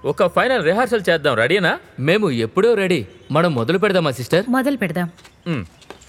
ఒక final rehearsal చేద్దాం రెడీనా మేము ఎప్పుడో రెడీ మనం మొదలు పెడదామా సిస్టర్ మొదలు పెడదాం మ్.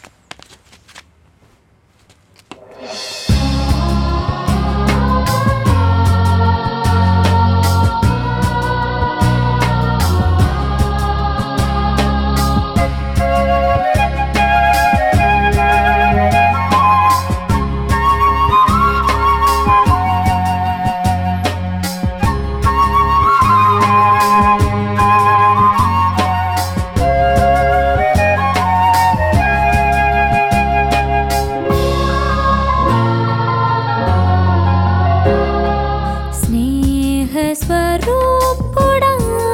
స్నేహస్వరూపుడా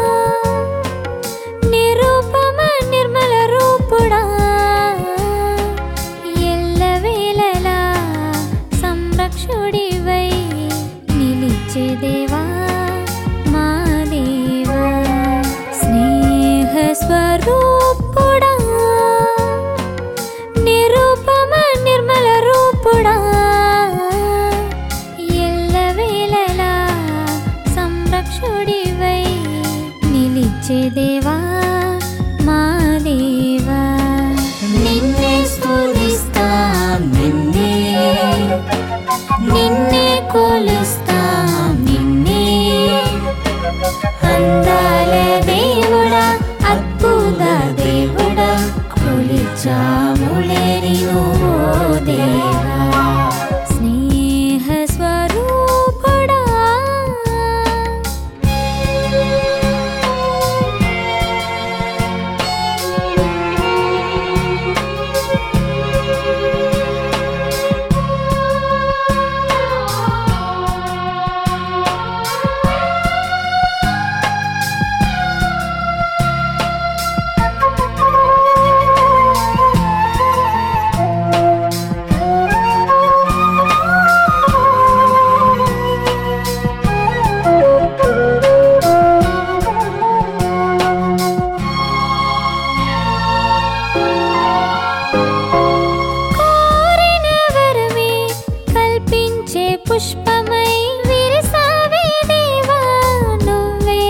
నిరూపమ నిర్మల రూపుడా ఎల్లవేళలా సంరక్షుడివై నిలిచే దేవా మా దేవా స్నేహస్వరూపుడా నిరూపమ నిర్మల రూపుడా ఎల్లవేళలా సంరక్షుడివై నిలిచే దేవా మా దేవా నిన్నే స్తుతిస్తాం నిన్నే నిన్నే కొలుస్తాం నిన్నే అందాల దేవుడా అద్భుత దేవుడా కొలిచాములే నిన్ను ఓ దేవా స్నేహ స్వరూపుడా కోరిన వరమే కల్పించే పుష్పమై విరిసావే దేవా నువ్వే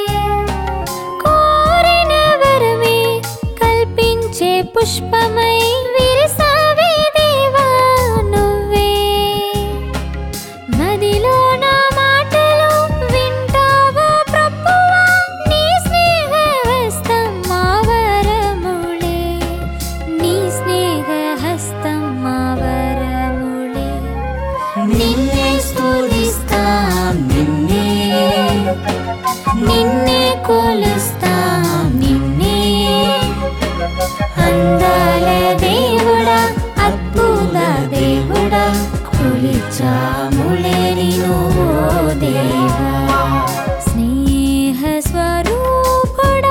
కోరిన వరమే కల్పించే పుష్పమై విరిసావే దేవా నువ్వే మదిలో నా మాటలు వింటావో ప్రభువా నీ స్నేహ హస్తం మా వరములే నీ స్నేహ హస్తం మా వరములే నిన్నే స్తుతిస్తాం నిన్నే నిన్నే కొలుస్తాం నిన్నే అందాల దేవుడా అద్భుత దేవుడా కొలిచాములే నిన్ను ఓ దేవా స్నేహ స్వరూపుడా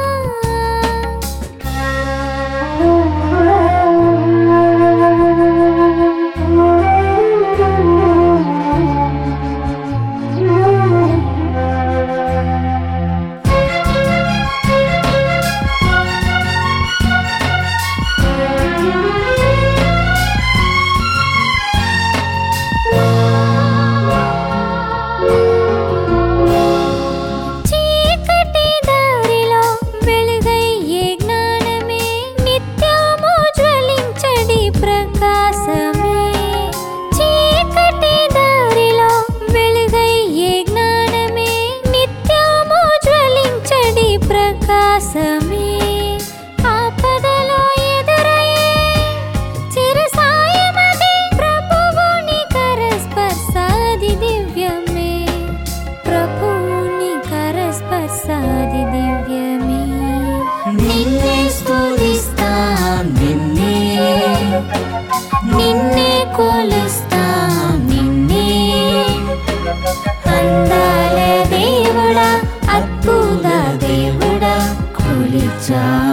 చీకటి దారిలో వెలుగయ్యే జ్ఞానమే నిత్యము జ్వలించడి ప్రకాశమే చీకటి దారిలో వెలుగయ్యే జ్ఞానమే నిత్యము జ్వలించడి ప్రకాశమే ఆపదలో ఎదురయ్యే చిరసాయమది ప్రభువుని కరస్పర్శాది దివ్యమే ప్రభువుని కరస్పర్శాది దివ్యమే నిన్నే స్తుతిస్తాం నిన్నే నిన్నే కొలుస్తాం నిన్నే అందాల దేవుడా అద్భుత దేవుడా కొలిచా